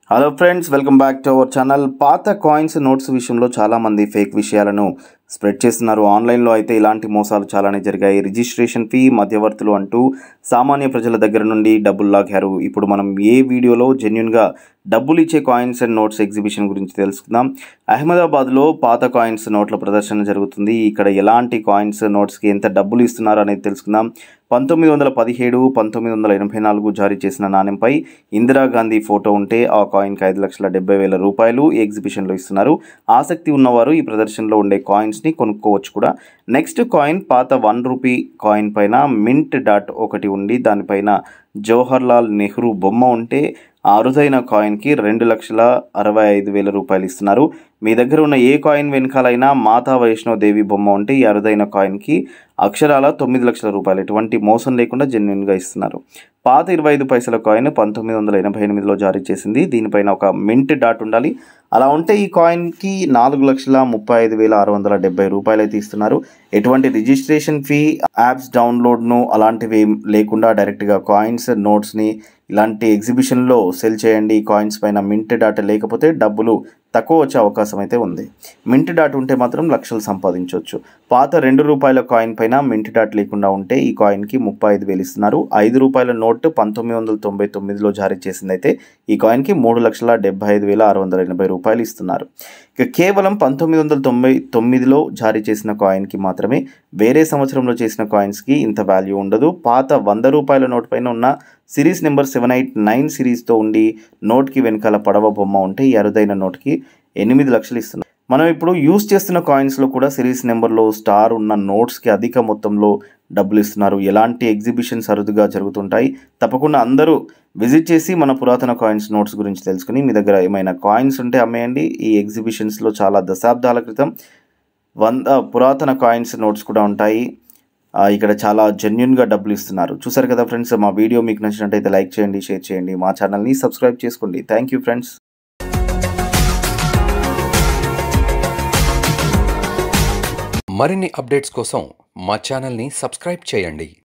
hello friends welcome back to our channel పాత coins notes విషయంలో చాలామంది ఫేక్ విషయాలను స్ప్రెడ్ చేస్తున్నారు ఆన్లైన్లో అయితే ఇలాంటి మోసాలు చాలానే జరిగాయి రిజిస్ట్రేషన్ ఫీ మధ్యవర్తులు అంటూ సామాన్య ప్రజల దగ్గర నుండి డబ్బులు లాగారు ఇప్పుడు మనం ఏ వీడియోలో జెన్యున్గా డబ్బులు ఇచ్చే కాయిన్స్ అండ్ నోట్స్ ఎగ్జిబిషన్ గురించి తెలుసుకుందాం అహ్మదాబాద్లో పాత కాయిన్స్ నోట్ల ప్రదర్శన జరుగుతుంది ఇక్కడ ఎలాంటి కాయిన్స్ నోట్స్కి ఎంత డబ్బులు ఇస్తున్నారు అనేది తెలుసుకుందాం పంతొమ్మిది వందల పదిహేడు పంతొమ్మిది వందల ఎనభై నాలుగు జారీ చేసిన నాణ్యంపై ఇందిరాగాంధీ ఫోటో ఉంటే ఆ కాయిన్కి ఐదు లక్షల డెబ్బై వేల రూపాయలు ఈ ఎగ్జిబిషన్లో ఇస్తున్నారు ఆసక్తి ఉన్నవారు ఈ ప్రదర్శనలో ఉండే కాయిన్స్ని కొనుక్కోవచ్చు కూడా నెక్స్ట్ కాయిన్ పాత వన్ రూపీ కాయిన్ పైన మింట్ డాట్ ఒకటి ఉండి దానిపైన జవహర్లాల్ నెహ్రూ బొమ్మ ఉంటే ఆ అరుదైన కాయిన్కి రెండు లక్షల అరవై ఐదు వేల రూపాయలు ఇస్తున్నారు మీ దగ్గర ఉన్న ఏ కాయిన్ వెనకాలైనా మాతా వైష్ణోదేవి బొమ్మ ఉంటే ఈ అరుదైన కాయిన్కి అక్షరాల తొమ్మిది లక్షల రూపాయలు ఎటువంటి మోసం లేకుండా జెన్యున్గా ఇస్తున్నారు పాత ఇరవై ఐదు పైసల కాయిన్ పంతొమ్మిది వందల ఎనభై ఎనిమిదిలో జారీ చేసింది దీనిపైన ఒక మింట్ డాట్ ఉండాలి అలా ఉంటే ఈ కాయిన్కి నాలుగు లక్షల ముప్పై ఐదు వేల ఆరు వందల డెబ్బై రూపాయలు అయితే ఇస్తున్నారు ఎటువంటి రిజిస్ట్రేషన్ ఫీ యాప్స్ డౌన్లోడ్ను అలాంటివి ఏం లేకుండా డైరెక్ట్గా కాయిన్స్ నోట్స్ని ఇలాంటి ఎగ్జిబిషన్లో సెల్ చేయండి ఈ కాయిన్స్ పైన మింట్ డాట్ లేకపోతే డబ్బులు తక్కువ వచ్చే అవకాశం అయితే ఉంది మింట్ డాట్ ఉంటే మాత్రం లక్షలు సంపాదించవచ్చు పాత రెండు రూపాయల కాయిన్ పైన మింట్ డాట్ లేకుండా ఉంటే ఈ కాయిన్కి ముప్పై ఐదు వేలు ఇస్తున్నారు ఐదు రూపాయల నోట్ పంతొమ్మిది వందల తొంభై తొమ్మిదిలో జారీ చేసిందైతే ఈ కాయిన్కి మూడు లక్షల డెబ్బై ఐదు వేల ఆరు వందల ఎనభై రూపాయలు ఇస్తున్నారు ఇక కేవలం పంతొమ్మిది వందల తొంభై తొమ్మిదిలో జారీ చేసిన కాయిన్కి మాత్రమే వేరే సంవత్సరంలో చేసిన కాయిన్స్కి ఇంత వాల్యూ ఉండదు పాత వంద రూపాయల నోట్ పైన ఉన్న series number seven eight nine సిరీస్తో ఉండి నోట్కి వెనకాల పడవ బొమ్మ ఉంటే ఈ అరుదైన నోట్కి ఎనిమిది లక్షలు ఇస్తున్నారు మనం ఇప్పుడు యూస్ చేస్తున్న కాయిన్స్లో కూడా సిరీస్ నెంబర్లో స్టార్ ఉన్న నోట్స్కి అధిక మొత్తంలో డబ్బులు ఇస్తున్నారు ఎలాంటి ఎగ్జిబిషన్స్ అరుదుగా జరుగుతుంటాయి తప్పకుండా అందరూ విజిట్ చేసి మన పురాతన కాయిన్స్ నోట్స్ గురించి తెలుసుకుని మీ దగ్గర ఏమైనా కాయిన్స్ ఉంటే అమ్మేయండి ఈ ఎగ్జిబిషన్స్లో చాలా దశాబ్దాల క్రితం వంద పురాతన కాయిన్స్ నోట్స్ కూడా ఉంటాయి ఆ, ఇక్కడ చాలా జెన్యున్గా డబ్బులు ఇస్తున్నారు చూసారు కదా ఫ్రెండ్స్ మా వీడియో మీకు నచ్చినట్టయితే లైక్ చేయండి షేర్ చేయండి మా ఛానల్ని సబ్స్క్రైబ్ చేసుకోండి థ్యాంక్ యూ ఫ్రెండ్స్ మరిన్ని అప్డేట్స్ కోసం మా ఛానల్ని సబ్స్క్రైబ్ చేయండి